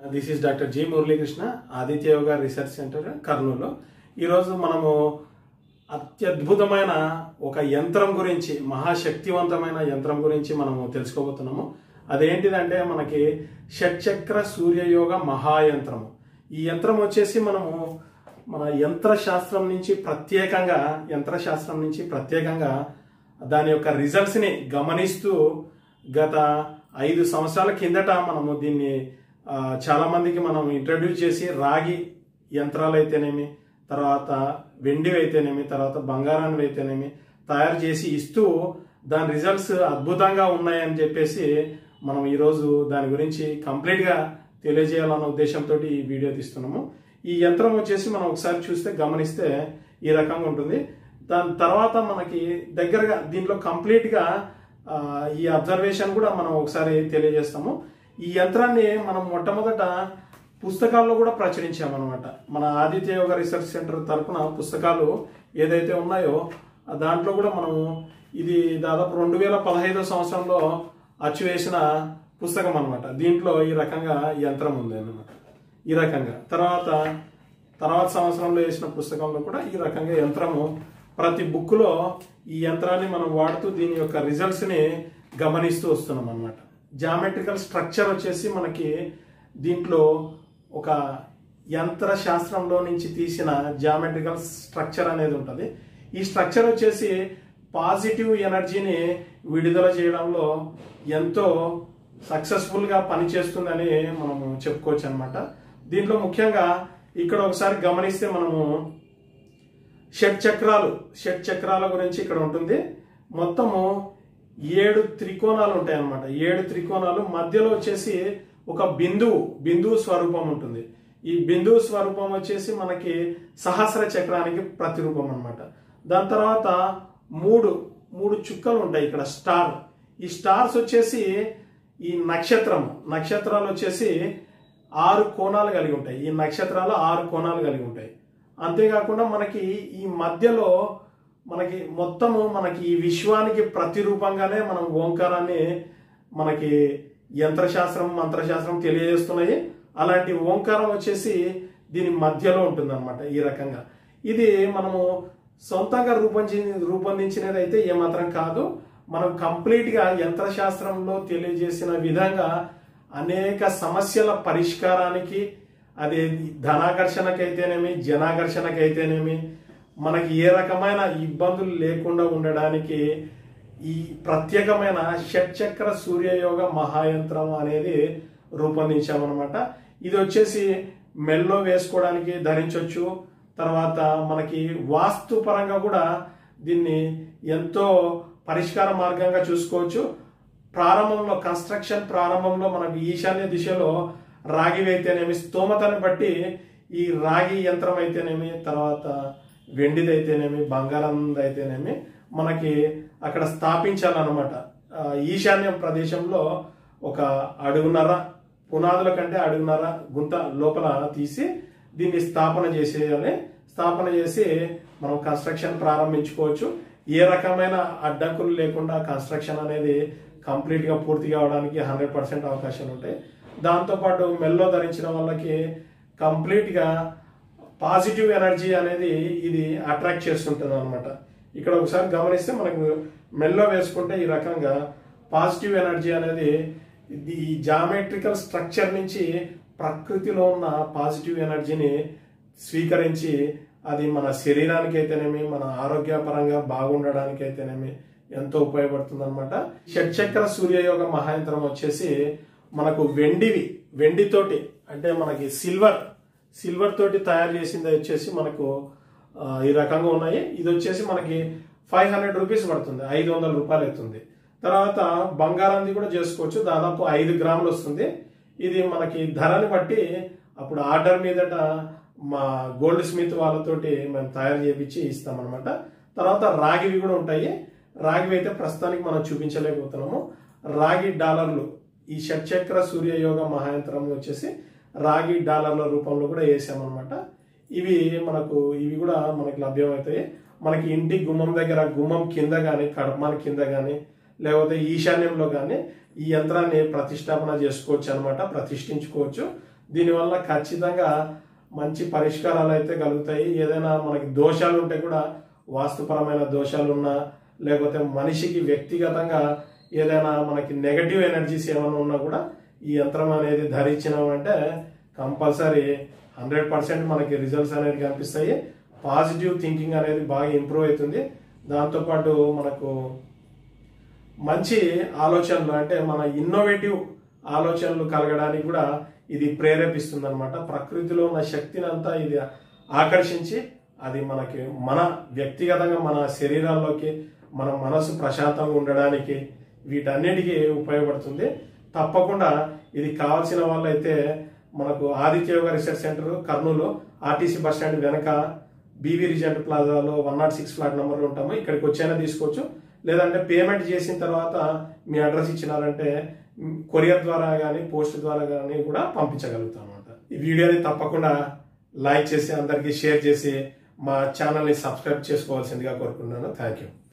this is doctor G Muralikrishna Aditya yoga research centre Kurnool ఈరోజు మనము అత్యద్భుతమైన ఒక యంత్రం గురించి మహాశక్తివంతమైన యంత్రం గురించి మనము తెలుసుకోబోతున్నాము అదేంటిదంటే మనకి షట్చక్ర సూర్యయోగ మహాయంత్రము ఈ యంత్రం వచ్చేసి మనము మన యంత్రశాస్త్రం నుంచి ప్రత్యేకంగా యంత్రశాస్త్రం నుంచి ప్రత్యేకంగా దాని యొక్క రిజల్ట్స్ని గమనిస్తూ గత ఐదు సంవత్సరాల కిందట మనము దీన్ని ఆ, చాలా మందికి మనం ఇంట్రడ్యూస్ చేసి రాగి యంత్రాలు అయితేనేమి తర్వాత వెండి అయితేనేమి తర్వాత బంగారాన్ని అయితేనేమి తయారు చేసి ఇస్తూ దాని రిజల్ట్స్ అద్భుతంగా ఉన్నాయని చెప్పేసి మనం ఈరోజు దాని గురించి కంప్లీట్గా తెలియజేయాలన్న ఉద్దేశంతో ఈ వీడియో తీస్తున్నాము ఈ యంత్రం వచ్చేసి మనం ఒకసారి చూస్తే గమనిస్తే ఈ రకంగా ఉంటుంది దాని తర్వాత మనకి దగ్గరగా దీంట్లో కంప్లీట్గా ఆ, ఈ అబ్జర్వేషన్ కూడా మనం ఒకసారి తెలియజేస్తాము ఈ యంత్రాన్ని మనం మొట్టమొదట పుస్తకాల్లో కూడా ప్రచురించామన్నమాట మన ఆదిత్య యోగ రీసెర్చ్ సెంటర్ తరపున పుస్తకాలు ఏదైతే ఉన్నాయో ఆ దాంట్లో కూడా మనము ఇది దాదాపు రెండు వేల పదహైదో సంవత్సరంలో అచ్చువేసిన పుస్తకం అనమాట దీంట్లో ఈ రకంగా యంత్రం ఉంది అన్నమాట ఈ రకంగా తర్వాత తర్వాత సంవత్సరంలో వేసిన పుస్తకంలో కూడా ఈ రకంగా యంత్రము ప్రతి బుక్లో ఈ యంత్రాన్ని మనం వాడుతూ దీని యొక్క రిజల్ట్స్ని గమనిస్తూ వస్తున్నాం అనమాట జామెట్రికల్ స్ట్రక్చర్ వచ్చేసి మనకి దీంట్లో ఒక యంత్ర శాస్త్రంలో నుంచి తీసిన జామెట్రికల్ స్ట్రక్చర్ అనేది ఉంటుంది ఈ స్ట్రక్చర్ వచ్చేసి పాజిటివ్ ఎనర్జీని విడుదల చేయడంలో ఎంతో సక్సెస్ఫుల్గా పనిచేస్తుందని మనము చెప్పుకోవచ్చు అనమాట దీంట్లో ముఖ్యంగా ఇక్కడ ఒకసారి గమనిస్తే మనము షట్ చక్రాలు షట్ చక్రాల గురించి ఇక్కడ ఉంటుంది మొత్తము ఏడు త్రికోణాలు ఉంటాయి అన్నమాట ఏడు త్రికోణాలు మధ్యలో వచ్చేసి ఒక బిందువు బిందువు స్వరూపం ఉంటుంది ఈ బిందువు స్వరూపం వచ్చేసి మనకి సహస్ర చక్రానికి ప్రతిరూపం అన్నమాట దాని తర్వాత మూడు మూడు చుక్కలు ఉంటాయి ఇక్కడ స్టార్ ఈ స్టార్స్ వచ్చేసి ఈ నక్షత్రం నక్షత్రాలు వచ్చేసి ఆరు కోణాలు కలిగి ఉంటాయి ఈ నక్షత్రాలు ఆరు కోణాలు కలిగి ఉంటాయి అంతేకాకుండా మనకి ఈ మధ్యలో మనకి మొత్తము మనకి ఈ విశ్వానికి ప్రతిరూపంగానే మనం ఓంకారాన్ని మనకి యంత్రశాస్త్రం మంత్రశాస్త్రం తెలియజేస్తున్నాయి అలాంటి ఓంకారం వచ్చేసి దీని మధ్యలో ఉంటుంది ఈ రకంగా ఇది మనము సొంతంగా రూపొంది రూపొందించినది అయితే ఏమాత్రం కాదు మనం కంప్లీట్గా యంత్రశాస్త్రంలో తెలియజేసిన విధంగా అనేక సమస్యల పరిష్కారానికి అది ధనాకర్షణకైతేనేమి జనాకర్షణకైతేనేమి మనకి ఏ రకమైన ఇబ్బందులు లేకుండా ఉండడానికి ఈ ప్రత్యేకమైన షట్చక్ర సూర్యయోగ మహాయంత్రం అనేది రూపొందించామన్నమాట ఇది వచ్చేసి మెల్లో వేసుకోవడానికి ధరించవచ్చు తర్వాత మనకి వాస్తు పరంగా కూడా దీన్ని ఎంతో పరిష్కార మార్గంగా చూసుకోవచ్చు ప్రారంభంలో కన్స్ట్రక్షన్ ప్రారంభంలో మనకు ఈశాన్య దిశలో రాగి అయితేనేమి స్తోమతని బట్టి ఈ రాగి యంత్రం అయితేనేమి తర్వాత వెండిది అయితేనేమి బంగారం అయితేనేమి మనకి అక్కడ స్థాపించాలన్నమాట ఆ, ఈశాన్య ప్రదేశంలో ఒక అడుగున్నర పునాదుల కంటే అడుగున్నర గుంత లోపల తీసి దీన్ని స్థాపన చేసేయాలి స్థాపన చేసి మనం కన్స్ట్రక్షన్ ప్రారంభించుకోవచ్చు ఏ రకమైన అడ్డంకులు లేకుండా కన్స్ట్రక్షన్ అనేది కంప్లీట్ గా పూర్తి కావడానికి హండ్రెడ్ పర్సెంట్ అవకాశాలు ఉంటాయి దాంతోపాటు మెల్లో ధరించిన వాళ్ళకి కంప్లీట్ గా పాజిటివ్ ఎనర్జీ అనేది ఇది అట్రాక్ట్ చేస్తుంటుంది అనమాట ఇక్కడ ఒకసారి గమనిస్తే మనకు మెల్లో వేసుకుంటే ఈ రకంగా పాజిటివ్ ఎనర్జీ అనేది ఇది ఈ జామెట్రికల్ స్ట్రక్చర్ నుంచి ప్రకృతిలో ఉన్న పాజిటివ్ ఎనర్జీని స్వీకరించి అది మన శరీరానికి అయితేనేమి మన ఆరోగ్యపరంగా బాగుండడానికి అయితేనేమి ఎంతో ఉపయోగపడుతుంది అనమాట షట్చక్ర సూర్యయోగ మహాయంత్రం వచ్చేసి మనకు వెండివి వెండితోటి అంటే మనకి సిల్వర్ సిల్వర్ తోటి తయారు చేసింది వచ్చేసి మనకు ఆ, ఈ రకంగా ఉన్నాయి ఇది వచ్చేసి మనకి ఫైవ్ హండ్రెడ్ రూపీస్ పడుతుంది ఐదు వందల రూపాయలు అవుతుంది తర్వాత బంగారంది కూడా చేసుకోవచ్చు దాదాపు ఐదు గ్రాములు వస్తుంది ఇది మనకి ధరని బట్టి అప్పుడు ఆర్డర్ మీదట మా గోల్డ్ స్మిత్ వాళ్ళతోటి మేము తయారు చేపించి ఇస్తామన్నమాట తర్వాత రాగివి కూడా ఉంటాయి రాగివి అయితే ప్రస్తుతానికి మనం చూపించలేకపోతున్నాము రాగి డాలర్లు ఈ షట్చక్ర సూర్యయోగ మహాయంత్రం వచ్చేసి రాగి డాలర్ల రూపంలో కూడా వేసామన్నమాట ఇవి మనకు ఇవి కూడా మనకి లభ్యమవుతాయి మనకి ఇంటి గుమ్మం దగ్గర గుమ్మం కింద కానీ కడపమాన కింద కానీ లేకపోతే ఈశాన్యంలో కానీ ఈ యంత్రాన్ని ప్రతిష్టాపన చేసుకోవచ్చు అనమాట ప్రతిష్ఠించుకోవచ్చు దీనివల్ల ఖచ్చితంగా మంచి పరిష్కారాలు అయితే కలుగుతాయి ఏదైనా మనకి దోషాలు ఉంటే కూడా వాస్తుపరమైన దోషాలు ఉన్నా లేకపోతే మనిషికి వ్యక్తిగతంగా ఏదైనా మనకి నెగటివ్ ఎనర్జీస్ ఏమైనా ఉన్నా కూడా ఈ యంత్రం అనేది ధరించినామంటే కంపల్సరీ హండ్రెడ్ పర్సెంట్ మనకి రిజల్ట్స్ అనేది కనిపిస్తాయి పాజిటివ్ థింకింగ్ అనేది బాగా ఇంప్రూవ్ అవుతుంది దాంతోపాటు మనకు మంచి ఆలోచనలు అంటే మన ఇన్నోవేటివ్ ఆలోచనలు కలగడానికి కూడా ఇది ప్రేరేపిస్తుంది అనమాట ప్రకృతిలో ఉన్న శక్తిని అంతా ఇది ఆకర్షించి అది మనకి మన వ్యక్తిగతంగా మన శరీరాల్లోకి మన మనసు ప్రశాంతంగా ఉండడానికి వీటన్నిటికీ ఉపయోగపడుతుంది తప్పకుండా ఇది కావాల్సిన వాళ్ళైతే మనకు Aditya yoga research centre Kurnool RTC bus stand వెనక బీవీ రిజెంట్ ప్లాజాలో వన్ నాట్ సిక్స్ ఫ్లాట్ నెంబర్లో ఉంటాము ఇక్కడికి వచ్చైనా తీసుకోవచ్చు లేదంటే పేమెంట్ చేసిన తర్వాత మీ అడ్రస్ ఇచ్చినారంటే కొరియర్ ద్వారా కానీ పోస్ట్ ద్వారా కానీ కూడా పంపించగలుగుతాం అనమాట ఈ వీడియోని తప్పకుండా లైక్ చేసి అందరికీ షేర్ చేసి మా ఛానల్ని సబ్స్క్రైబ్ చేసుకోవాల్సిందిగా కోరుకుంటున్నాను థ్యాంక్ యూ